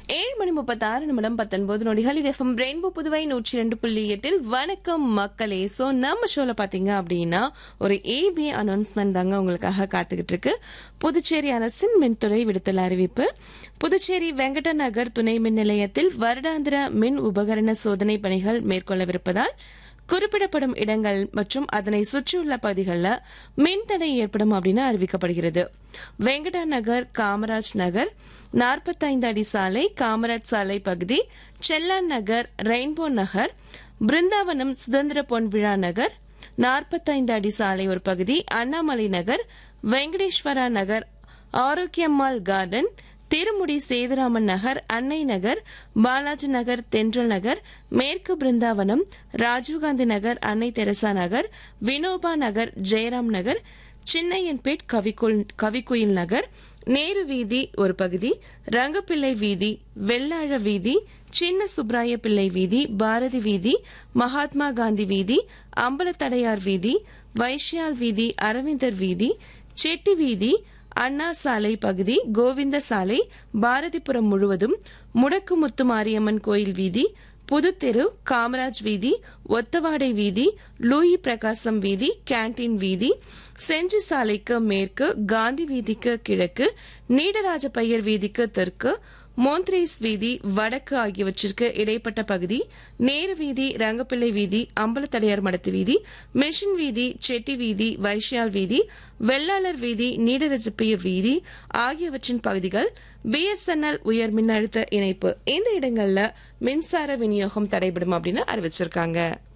ஏழு மணி முப்பத்தாறு நிமிடம் பத்தொன்பது நொடிகள் இது எஃப்எம் ரெயின்போ புதுவை நூற்றி ரெண்டு புள்ளி எட்டில் வணக்கம் மக்களே சோ நம்ம ஷோல பாத்தீங்க அப்படின்னா ஒரு ஏபி அனௌன்ஸ்மெண்ட் தாங்க உங்களுக்காக காத்துக்கிட்டு இருக்கு புதுச்சேரி அரசின் மின்துறை விடுத்துள்ள அறிவிப்பு புதுச்சேரி வெங்கட நகர் துணை மின் நிலையத்தில் வருடாந்திர மின் உபகரண சோதனை பணிகள் மேற்கொள்ளவிருப்பதால் குறிப்பிடப்படும் இடங்கள் மற்றும் அதனை சுற்றியுள்ள பகுதிகளில் மின்தடை ஏற்படும் அப்படின்னு அறிவிக்கப்படுகிறது வெங்கடா நகர் காமராஜ் நகர் நாற்பத்தைந்து அடி சாலை காமராஜ் சாலை பகுதி செல்லான் நகர் ரெயின்போ நகர் பிருந்தாவனம் சுதந்திர பொன்விழா நகர் நாற்பத்தைந்து அடி சாலை ஒரு பகுதி அண்ணாமலை நகர் வெங்கடேஸ்வரா நகர் ஆரோக்கியம்மாள் கார்டன் திருமுடி சேதுராமன் நகர் அன்னை நகர் பாலாஜி நகர் தென்றல் நகர் மேற்கு பிருந்தாவனம் ராஜீவ்காந்தி நகர் அன்னை தெரசா நகர் வினோபா நகர் ஜெயராம் நகர் சின்னையன்பேட் கவிக்குள் கவிக்குயில் நகர் நேரு வீதி ஒரு பகுதி ரங்கப்பிள்ளை வீதி வெள்ளாழ வீதி சின்ன சுப்ராய பிள்ளை வீதி பாரதி வீதி மகாத்மா காந்தி வீதி அம்பலத்தடையார் வீதி வைஷ்யால் வீதி அரவிந்தர் வீதி செட்டி வீதி அண்ணா சாலை பகுதி கோவிந்த சாலை பாரதிபுரம் முழுவதும் முடக்குமுத்து மாரியம்மன் கோயில் வீதி புதுத்தெரு காமராஜ் வீதி ஒத்தவாடை வீதி லூயி பிரகாசம் வீதி கேண்டீன் வீதி செஞ்சி சாலைக்கு மேற்கு காந்தி வீதிக்கு கிழக்கு நீடராஜபையர் வீதிக்கு தெற்கு மோந்த்ரேஸ் வீதி வடக்கு ஆகியவற்றிற்கு இடைப்பட்ட பகுதி நேரு வீதி ரங்கப்பிள்ளை வீதி அம்பலத்தடையார் மடத்து வீதி மிஷின் வீதி செட்டி வீதி வைஷ்யால் வீதி வெள்ளாளர் வீதி நீடரஜப்பையர் வீதி ஆகியவற்றின் பகுதிகள் பிஎஸ்என்எல் உயர் மின்னழுத்த இணைப்பு இந்த இடங்கள்ல மின்சார விநியோகம் தடைபடும் அப்படின்னு அறிவிச்சிருக்காங்க